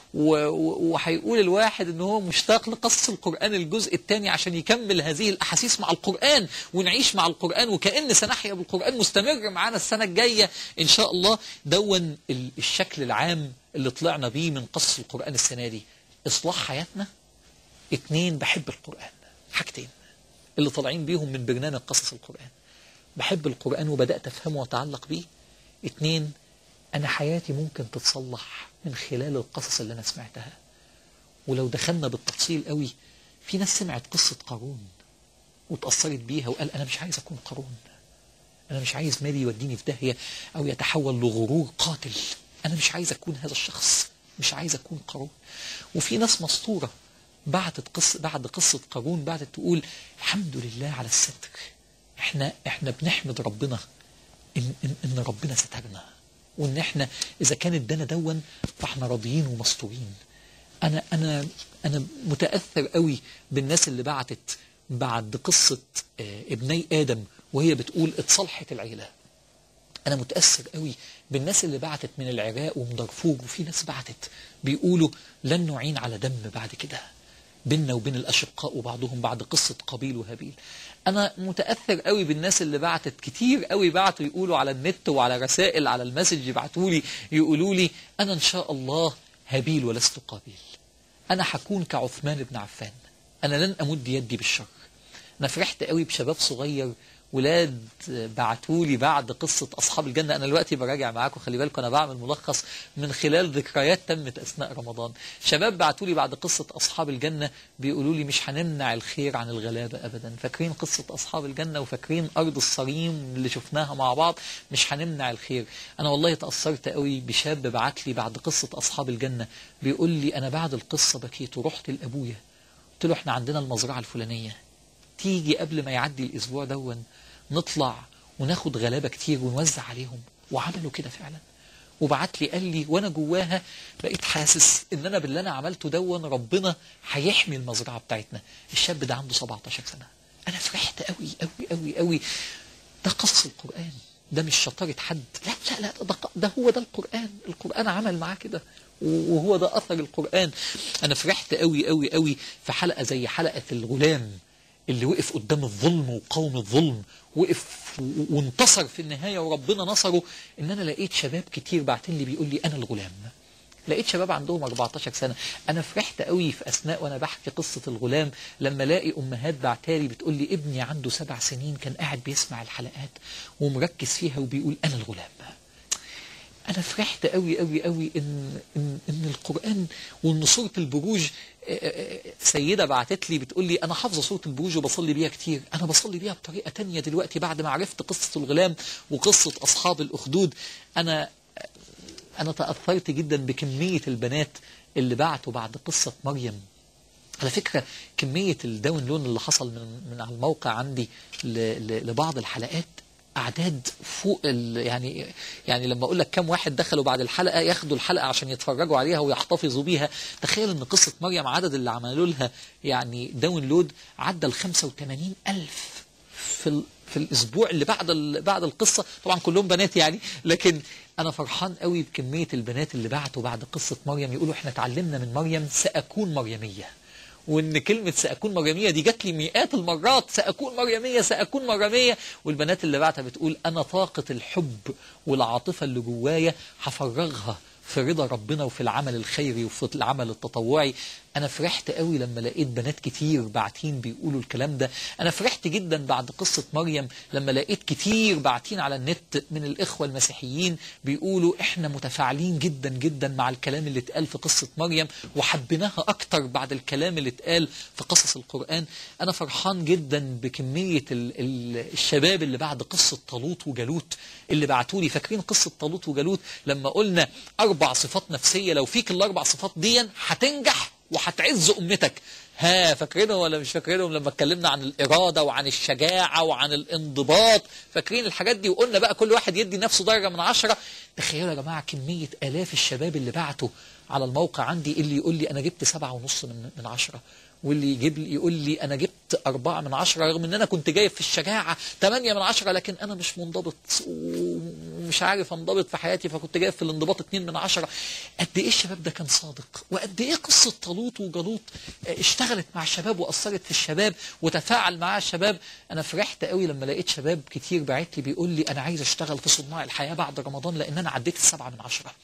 وهيقول الواحد ان هو مشتاق لقصص القرآن الجزء الثاني عشان يكمل هذه الأحاسيس مع القرآن ونعيش مع القرآن وكأن سنحيا بالقرآن مستمر معانا السنة الجاية إن شاء الله دون الشكل العام اللي طلعنا بيه من قصص القرآن السنة دي إصلاح حياتنا اتنين بحب القرآن حاجتين اللي طالعين بيهم من برنامج قصص القرآن بحب القرآن وبدأت أفهمه وأتعلق بيه اتنين أنا حياتي ممكن تتصلح من خلال القصص اللي أنا سمعتها ولو دخلنا بالتفصيل قوي في ناس سمعت قصة قارون وتأثرت بيها وقال أنا مش عايز أكون قارون أنا مش عايز مالي يوديني في داهية أو يتحول لغرور قاتل أنا مش عايز أكون هذا الشخص مش عايز أكون قارون وفي ناس مسطورة بعتت قصة بعد قصة قارون بعتت تقول الحمد لله على الستر احنا احنا بنحمد ربنا ان, إن, إن ربنا سترنا وان احنا اذا كان ادانا دون فاحنا راضيين ومستورين انا انا انا متاثر قوي بالناس اللي بعتت بعد قصه ابني ادم وهي بتقول اتصلحت العيله انا متاثر قوي بالناس اللي بعتت من العراق ومن دارفور وفي ناس بعتت بيقولوا لن نعين على دم بعد كده بيننا وبين الاشقاء وبعضهم بعد قصه قابيل وهابيل انا متاثر قوي بالناس اللي بعتت كتير قوي بعتوا يقولوا على النت وعلى رسائل على المسج يبعتوا لي يقولوا لي انا ان شاء الله هابيل ولست قابيل انا هكون كعثمان بن عفان انا لن امد يدي بالشر انا فرحت قوي بشباب صغير ولاد بعتوا لي بعد قصة أصحاب الجنة أنا دلوقتي براجع معاكم خلي بالكم أنا بعمل ملخص من خلال ذكريات تمت أثناء رمضان شباب بعتوا لي بعد قصة أصحاب الجنة بيقولوا لي مش هنمنع الخير عن الغلابة أبدا فاكرين قصة أصحاب الجنة وفاكرين أرض الصريم اللي شفناها مع بعض مش هنمنع الخير أنا والله تأثرت قوي بشاب بعت لي بعد قصة أصحاب الجنة بيقول لي أنا بعد القصة بكيت ورحت لأبويا قلت له احنا عندنا المزرعة الفلانية تيجي قبل ما يعدي الأسبوع دون نطلع وناخد غلابة كتير ونوزع عليهم وعملوا كده فعلا وبعت لي قال لي وانا جواها بقيت حاسس ان انا باللي انا عملته دون ربنا هيحمي المزرعه بتاعتنا الشاب ده عنده 17 سنه انا فرحت قوي قوي قوي قوي ده قصص القران ده مش شطاره حد لا لا لا ده, ده هو ده القران القران عمل معاه كده وهو ده اثر القران انا فرحت قوي قوي قوي في حلقه زي حلقه الغلام اللي وقف قدام الظلم وقوم الظلم وقف وانتصر في النهاية وربنا نصره ان انا لقيت شباب كتير بعتين لي بيقول لي انا الغلام لقيت شباب عندهم 14 سنة انا فرحت قوي في اثناء وانا بحكي قصة الغلام لما الاقي امهات بعتالي بتقول لي ابني عنده سبع سنين كان قاعد بيسمع الحلقات ومركز فيها وبيقول انا الغلام انا فرحت قوي قوي قوي ان ان, إن القران وان سوره البروج سيدة بعتت لي بتقول لي أنا حافظة سورة البروج وبصلي بيها كتير أنا بصلي بيها بطريقة تانية دلوقتي بعد ما عرفت قصة الغلام وقصة أصحاب الأخدود أنا أنا تأثرت جدا بكمية البنات اللي بعتوا بعد قصة مريم على فكرة كمية الداونلود اللي حصل من, من على الموقع عندي لبعض الحلقات اعداد فوق يعني يعني لما اقول لك كم واحد دخلوا بعد الحلقه ياخدوا الحلقه عشان يتفرجوا عليها ويحتفظوا بيها تخيل ان قصه مريم عدد اللي عملوا لها يعني داونلود عدى ال 85 الف في في الاسبوع اللي بعد بعد القصه طبعا كلهم بنات يعني لكن انا فرحان قوي بكميه البنات اللي بعتوا بعد قصه مريم يقولوا احنا اتعلمنا من مريم ساكون مريميه وان كلمة سأكون مريمية دي جات لي مئات المرات سأكون مريمية سأكون مريمية والبنات اللي بعتها بتقول أنا طاقة الحب والعاطفة اللي جوايا هفرغها في رضا ربنا وفي العمل الخيري وفي العمل التطوعي انا فرحت قوي لما لقيت بنات كتير باعتين بيقولوا الكلام ده انا فرحت جدا بعد قصة مريم لما لقيت كتير باعتين على النت من الاخوة المسيحيين بيقولوا احنا متفاعلين جدا جدا مع الكلام اللي اتقال في قصة مريم وحبيناها اكتر بعد الكلام اللي اتقال في قصص القرآن انا فرحان جدا بكمية ال ال الشباب اللي بعد قصة طالوت وجالوت اللي بعتوا لي فاكرين قصة طالوت وجالوت لما قلنا اربع صفات نفسية لو فيك الاربع صفات دي هتنجح وهتعز امتك ها فاكرينهم ولا مش فاكرينهم لما اتكلمنا عن الإرادة وعن الشجاعة وعن الانضباط فاكرين الحاجات دي وقلنا بقى كل واحد يدي نفسه درجة من عشرة تخيلوا يا جماعة كمية آلاف الشباب اللي بعتوا على الموقع عندي اللي يقول لي أنا جبت سبعة ونص من, من عشرة واللي يجيب لي يقول لي أنا جبت أربعة من عشرة رغم إن أنا كنت جايب في الشجاعة ثمانية من عشرة لكن أنا مش منضبط ومش عارف انضبط في حياتي فكنت جايب في الانضباط اتنين من عشرة قد إيه الشباب ده كان صادق وقد إيه قصة طالوت وجالوت اشتغلت مع الشباب وأثرت في الشباب وتفاعل مع الشباب أنا فرحت قوي لما لقيت شباب كتير بعت لي بيقول لي أنا عايز أشتغل في صناع الحياة بعد رمضان لأن أنا عديت السبعة من عشرة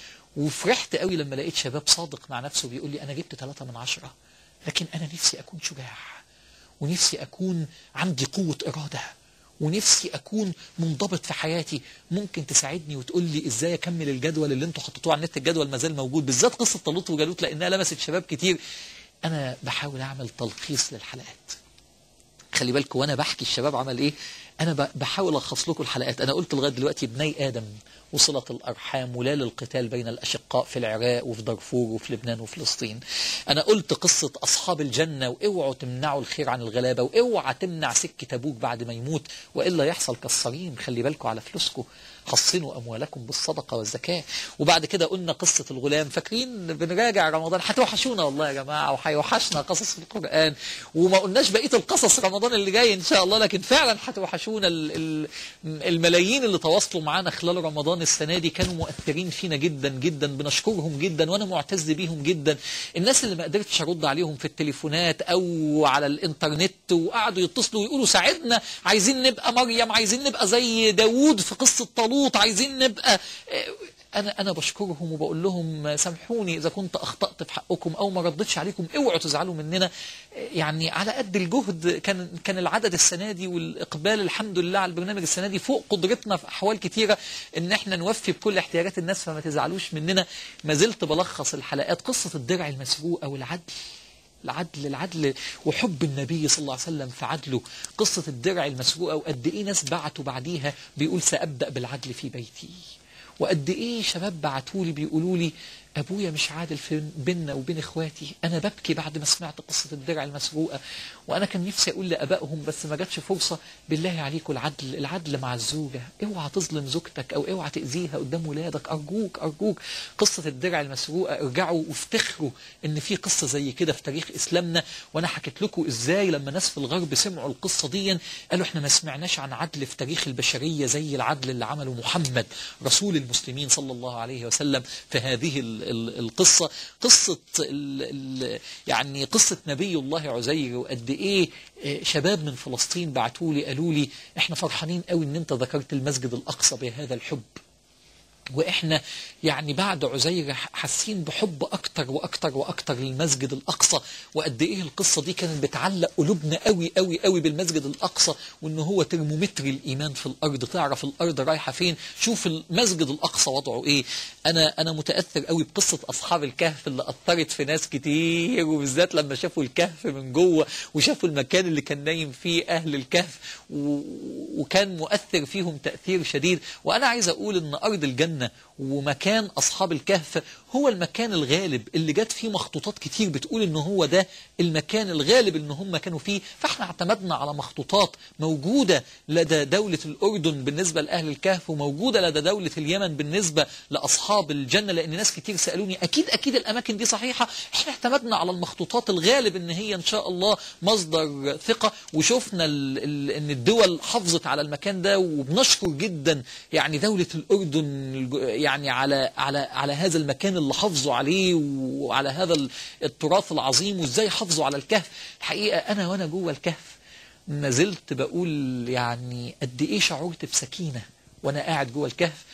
وفرحت قوي لما لقيت شباب صادق مع نفسه بيقول لي أنا جبت ثلاثة من عشرة لكن أنا نفسي أكون شجاع ونفسي أكون عندي قوة إرادة ونفسي أكون منضبط في حياتي ممكن تساعدني وتقول لي إزاي أكمل الجدول اللي أنتوا حطيتوه على النت الجدول ما زال موجود بالذات قصة طالوت وجالوت لأنها لمست شباب كتير أنا بحاول أعمل تلخيص للحلقات خلي بالكم وأنا بحكي الشباب عمل إيه أنا بحاول ألخص لكم الحلقات أنا قلت لغاية دلوقتي بني آدم وصلة الأرحام ولا للقتال بين الأشقاء في العراق وفي دارفور وفي لبنان وفلسطين أنا قلت قصة أصحاب الجنة وإوعوا تمنعوا الخير عن الغلابة وإوعى تمنع سكة أبوك بعد ما يموت وإلا يحصل كالصريم خلي بالكم على فلوسكم حصنوا أموالكم بالصدقة والزكاة وبعد كده قلنا قصة الغلام فاكرين بنراجع رمضان هتوحشونا والله يا جماعة وهيوحشنا قصص القرآن وما قلناش بقية القصص رمضان اللي جاي إن شاء الله لكن فعلا هتوحشونا الملايين اللي تواصلوا معانا خلال رمضان السنة دي كانوا مؤثرين فينا جدا جدا بنشكرهم جدا وأنا معتز بيهم جدا الناس اللي ما قدرتش أرد عليهم في التليفونات أو على الإنترنت وقعدوا يتصلوا ويقولوا ساعدنا عايزين نبقى مريم عايزين نبقى زي داوود في قصة طالوت عايزين نبقى انا انا بشكرهم وبقول لهم سامحوني اذا كنت اخطات في حقكم او ما ردتش عليكم اوعوا تزعلوا مننا يعني على قد الجهد كان كان العدد السنه دي والاقبال الحمد لله على البرنامج السنه دي فوق قدرتنا في احوال كتيره ان احنا نوفي بكل احتياجات الناس فما تزعلوش مننا ما زلت بلخص الحلقات قصه الدرع المسروق او العدل العدل العدل وحب النبي صلى الله عليه وسلم في عدله قصة الدرع المسروقة وقد إيه ناس بعتوا بعديها بيقول سأبدأ بالعدل في بيتي وقد إيه شباب بعتوا لي بيقولوا لي أبويا مش عادل في بيننا وبين إخواتي أنا ببكي بعد ما سمعت قصة الدرع المسروقة وأنا كان نفسي أقول لأبائهم بس ما جاتش فرصة بالله عليكم العدل العدل مع الزوجة اوعى تظلم زوجتك أو اوعى تأذيها قدام ولادك أرجوك أرجوك قصة الدرع المسروقة ارجعوا وافتخروا إن في قصة زي كده في تاريخ إسلامنا وأنا حكيت لكم إزاي لما ناس في الغرب سمعوا القصة دي قالوا إحنا ما سمعناش عن عدل في تاريخ البشرية زي العدل اللي عمله محمد رسول المسلمين صلى الله عليه وسلم في هذه القصة قصة ال ال يعني قصة نبي الله عزير وقد ايه شباب من فلسطين بعتوا لي قالوا لي احنا فرحانين قوي ان انت ذكرت المسجد الاقصى بهذا الحب واحنا يعني بعد عزير حاسين بحب اكتر واكتر واكتر للمسجد الاقصى وقد ايه القصه دي كانت بتعلق قلوبنا قوي قوي قوي بالمسجد الاقصى وان هو ترمومتر الايمان في الارض تعرف الارض رايحه فين شوف المسجد الاقصى وضعه ايه انا انا متاثر قوي بقصه اصحاب الكهف اللي اثرت في ناس كتير وبالذات لما شافوا الكهف من جوه وشافوا المكان اللي كان نايم فيه اهل الكهف و... وكان مؤثر فيهم تاثير شديد وانا عايز اقول ان ارض الجنه الجنة ومكان أصحاب الكهف هو المكان الغالب اللي جت فيه مخطوطات كتير بتقول إن هو ده المكان الغالب إن هم كانوا فيه فإحنا اعتمدنا على مخطوطات موجودة لدى دولة الأردن بالنسبة لأهل الكهف وموجودة لدى دولة اليمن بالنسبة لأصحاب الجنة لأن ناس كتير سألوني أكيد أكيد الأماكن دي صحيحة إحنا اعتمدنا على المخطوطات الغالب إن هي إن شاء الله مصدر ثقة وشفنا ال ال إن الدول حافظت على المكان ده وبنشكر جدا يعني دولة الأردن يعني على على على هذا المكان اللي حافظوا عليه وعلى هذا التراث العظيم وازاي حافظوا على الكهف الحقيقه انا وانا جوه الكهف ما زلت بقول يعني قد ايه شعرت بسكينه وانا قاعد جوه الكهف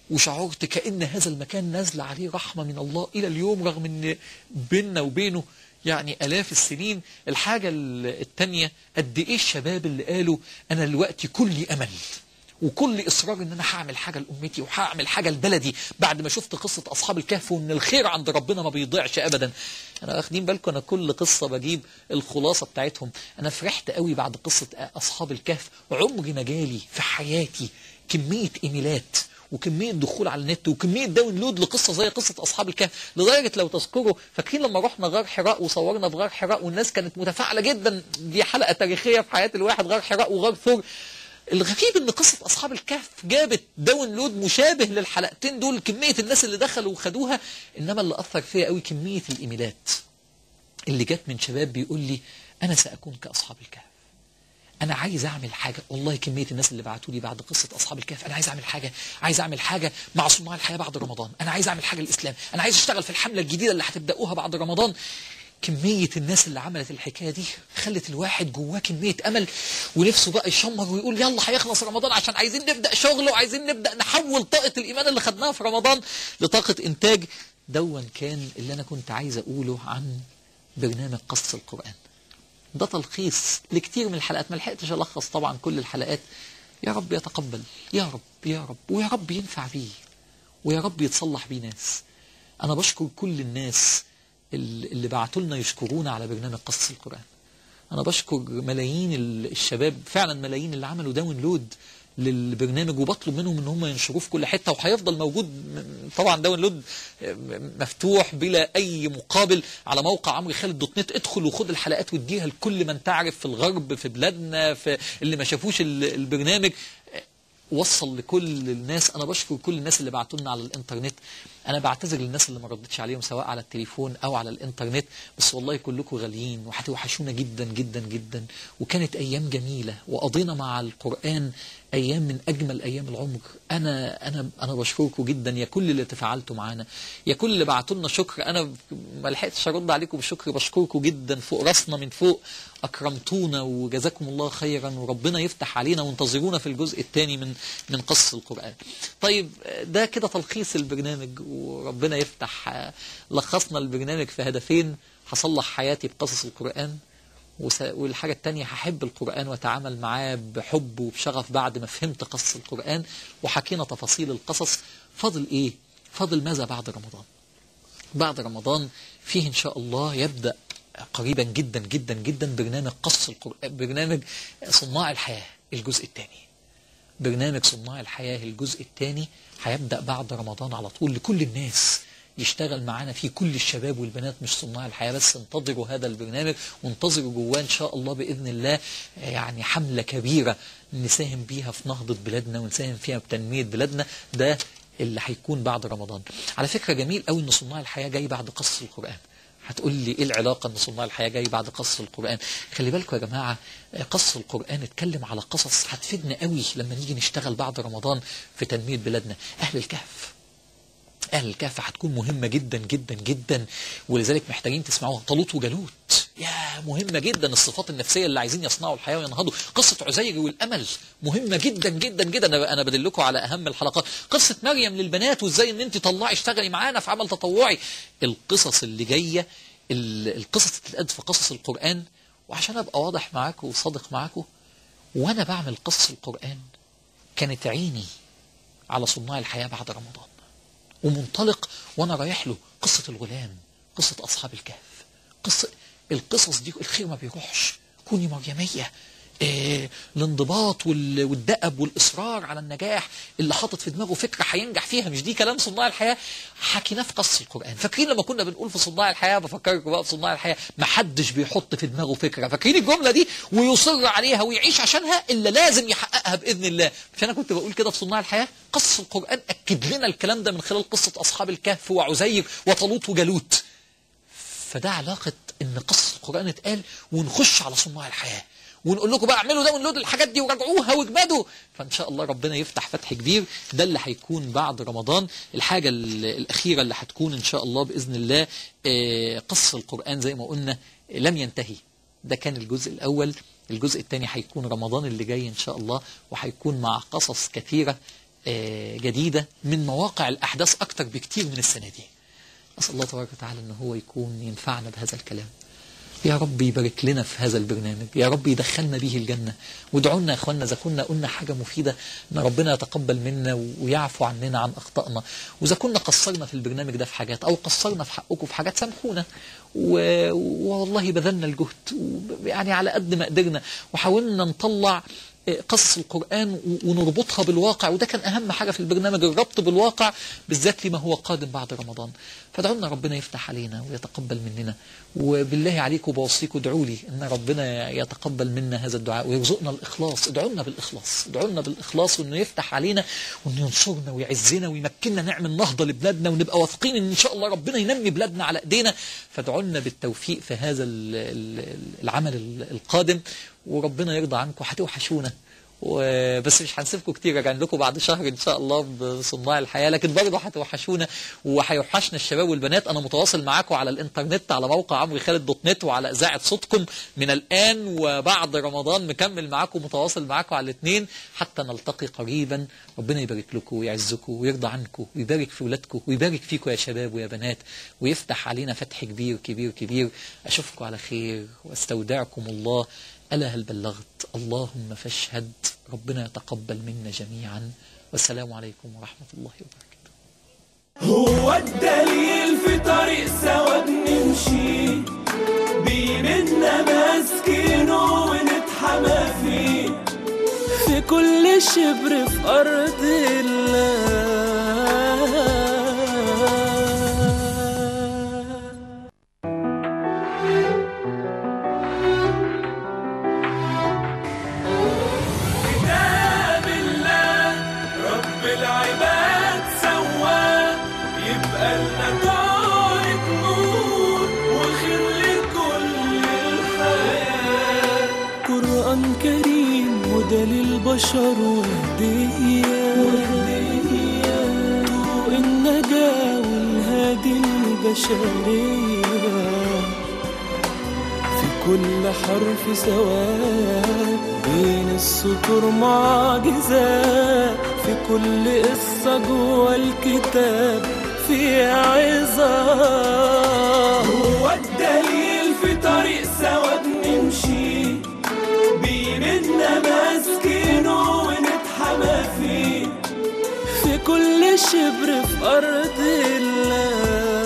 وشعرت كأن هذا المكان نازل عليه رحمة من الله إلى اليوم رغم أن بيننا وبينه يعني آلاف السنين الحاجة التانية قد إيه الشباب اللي قالوا أنا دلوقتي كلي أمل وكل إصرار إن أنا هعمل حاجة لأمتي وهعمل حاجة لبلدي بعد ما شفت قصة أصحاب الكهف وإن الخير عند ربنا ما بيضيعش أبدا أنا واخدين بالكم أنا كل قصة بجيب الخلاصة بتاعتهم أنا فرحت قوي بعد قصة أصحاب الكهف عمري ما جالي في حياتي كمية إيميلات وكمية دخول على النت وكمية داونلود لقصة زي قصة أصحاب الكهف لدرجة لو تذكروا فاكرين لما رحنا غار حراء وصورنا في غار حراء والناس كانت متفاعلة جدا دي حلقة تاريخية في حياة الواحد غار حراء وغار ثور الغريب ان قصة اصحاب الكهف جابت داونلود مشابه للحلقتين دول كمية الناس اللي دخلوا وخدوها انما اللي اثر فيا قوي كمية الايميلات اللي جت من شباب بيقول لي انا ساكون كاصحاب الكهف انا عايز اعمل حاجه والله كميه الناس اللي بعتوا لي بعد قصه اصحاب الكهف انا عايز اعمل حاجه عايز اعمل حاجه مع صناع الحياه بعد رمضان انا عايز اعمل حاجه للاسلام انا عايز اشتغل في الحمله الجديده اللي هتبداوها بعد رمضان كمية الناس اللي عملت الحكاية دي خلت الواحد جواه كمية أمل ونفسه بقى يشمر ويقول يلا هيخلص رمضان عشان عايزين نبدأ شغل وعايزين نبدأ نحول طاقة الإيمان اللي خدناها في رمضان لطاقة إنتاج دون كان اللي أنا كنت عايز أقوله عن برنامج قص القرآن ده تلخيص لكتير من الحلقات ما لحقتش ألخص طبعا كل الحلقات يا رب يتقبل يا رب يا رب ويا رب ينفع بيه ويا رب يتصلح بيه ناس أنا بشكر كل الناس اللي بعتوا لنا يشكرونا على برنامج قصص القرآن أنا بشكر ملايين الشباب فعلا ملايين اللي عملوا داونلود للبرنامج وبطلب منهم ان هم ينشروه في كل حته وهيفضل موجود طبعا داونلود مفتوح بلا اي مقابل على موقع عمرو خالد دوت نت ادخل وخد الحلقات واديها لكل من تعرف في الغرب في بلادنا في اللي ما شافوش البرنامج وصل لكل الناس انا بشكر كل الناس اللي بعتوا لنا على الانترنت انا بعتذر للناس اللي ما ردتش عليهم سواء على التليفون او على الانترنت بس والله كلكم غاليين وهتوحشونا جدا جدا جدا وكانت ايام جميله وقضينا مع القران ايام من اجمل ايام العمر انا انا انا بشكركم جدا يا كل اللي تفاعلتوا معانا يا كل اللي بعتوا لنا شكر انا ما لحقتش ارد عليكم بالشكر بشكركم جدا فوق راسنا من فوق اكرمتونا وجزاكم الله خيرا وربنا يفتح علينا وانتظرونا في الجزء الثاني من من قصص القران طيب ده كده تلخيص البرنامج وربنا يفتح لخصنا البرنامج في هدفين هصلح حياتي بقصص القرآن والحاجة التانية هحب القرآن واتعامل معاه بحب وبشغف بعد ما فهمت قصص القرآن وحكينا تفاصيل القصص فاضل ايه فاضل ماذا بعد رمضان بعد رمضان فيه ان شاء الله يبدأ قريبا جدا جدا جدا برنامج قصص القرآن برنامج صناع الحياة الجزء الثاني برنامج صناع الحياة الجزء الثاني هيبدأ بعد رمضان على طول لكل الناس يشتغل معانا فيه كل الشباب والبنات مش صناع الحياة بس انتظروا هذا البرنامج وانتظروا جواه إن شاء الله بإذن الله يعني حملة كبيرة نساهم بيها في نهضة بلادنا ونساهم فيها بتنمية بلادنا ده اللي هيكون بعد رمضان على فكرة جميل قوي إن صناع الحياة جاي بعد قصص القرآن هتقول لي ايه العلاقة ان صناع الحياة جاي بعد قصص القرآن خلي بالكم يا جماعة قصص القرآن اتكلم على قصص هتفيدنا قوي لما نيجي نشتغل بعد رمضان في تنمية بلادنا اهل الكهف اهل الكهف هتكون مهمة جدا جدا جدا ولذلك محتاجين تسمعوها طالوت وجالوت يا مهمة جدا الصفات النفسية اللي عايزين يصنعوا الحياة وينهضوا قصة عزير والأمل مهمة جدا جدا جدا أنا أنا بدلكم على أهم الحلقات قصة مريم للبنات وإزاي إن أنت طلعي اشتغلي معانا في عمل تطوعي القصص اللي جاية القصص اللي بتتقال في قصص القرآن وعشان أبقى واضح معاكم وصادق معاكم وأنا بعمل قصص القرآن كانت عيني على صناع الحياة بعد رمضان ومنطلق وأنا رايح له قصة الغلام قصة أصحاب الكهف قصة القصص دي الخير ما بيروحش كوني مريمية إيه الانضباط والدأب والإصرار على النجاح اللي حاطط في دماغه فكرة هينجح فيها مش دي كلام صناع الحياة حكيناه في قصة القرآن فاكرين لما كنا بنقول في صناع الحياة بفكركم بقى في صناع الحياة ما حدش بيحط في دماغه فكرة فاكرين الجملة دي ويصر عليها ويعيش عشانها إلا لازم يحققها بإذن الله مش أنا كنت بقول كده في صناع الحياة قصة القرآن أكد لنا الكلام ده من خلال قصة أصحاب الكهف وعزير وطالوت وجالوت فده علاقة إن قصة القرآن اتقال ونخش على صناع الحياة ونقول لكم بقى اعملوا داونلود الحاجات دي وراجعوها واجمدوا فان شاء الله ربنا يفتح فتح كبير ده اللي هيكون بعد رمضان الحاجه الاخيره اللي هتكون ان شاء الله باذن الله قص القران زي ما قلنا لم ينتهي ده كان الجزء الاول الجزء الثاني هيكون رمضان اللي جاي ان شاء الله وهيكون مع قصص كثيره آه، جديدة من مواقع الأحداث أكتر بكتير من السنة دي أسأل الله تبارك وتعالى أن هو يكون ينفعنا بهذا الكلام يا رب يبارك لنا في هذا البرنامج يا رب يدخلنا به الجنة وادعوا لنا يا اخوانا اذا كنا قلنا حاجة مفيدة ان ربنا يتقبل منا ويعفو عننا عن اخطائنا واذا كنا قصرنا في البرنامج ده في حاجات او قصرنا في حقكم في حاجات سامحونا و- والله بذلنا الجهد و- يعني على قد ما قدرنا وحاولنا نطلع قصص القرآن و- ونربطها بالواقع وده كان أهم حاجة في البرنامج الربط بالواقع بالذات لما هو قادم بعد رمضان فادعوا لنا ربنا يفتح علينا ويتقبل مننا وبالله عليكم بوصيكم ادعوا لي ان ربنا يتقبل منا هذا الدعاء ويرزقنا الاخلاص ادعوا لنا بالاخلاص ادعوا لنا بالاخلاص وانه يفتح علينا وانه ينصرنا ويعزنا ويمكننا نعمل نهضه لبلادنا ونبقى واثقين ان ان شاء الله ربنا ينمي بلادنا على ايدينا فادعوا لنا بالتوفيق في هذا ال- ال- العمل ال- القادم وربنا يرضى عنكم هتوحشونا وبس مش هنسيبكم كتير راجعين لكم بعد شهر ان شاء الله بصناع الحياه لكن برضه هتوحشونا وهيوحشنا الشباب والبنات انا متواصل معاكم على الانترنت على موقع عمرو خالد دوت نت وعلى اذاعه صوتكم من الان وبعد رمضان مكمل معاكم متواصل معاكم على الاثنين حتى نلتقي قريبا ربنا يبارك لكم ويعزكم ويرضى عنكم ويبارك في ولادكم ويبارك فيكم يا شباب ويا بنات ويفتح علينا فتح كبير كبير كبير اشوفكم على خير واستودعكم الله ألا هل بلغت اللهم فاشهد ربنا يتقبل منا جميعا والسلام عليكم ورحمة الله وبركاته هو الدليل في طريق سوا بنمشي بيمنا ماسكينه ونتحمى فيه في كل شبر في أرض الله كتاب الله رب العباد سواه يبقى لنا طارق نور وخير لكل الحياة قرآن كريم هدى للبشر وهدية ضوء النجاة والهادي البشرية في كل حرف سواء بين السطور معجزات في كل قصة جوه الكتاب في عظات هو الدليل في طريق سوا بنمشي بيمنا ماسكينه ونتحمى فيه في كل شبر في أرض الله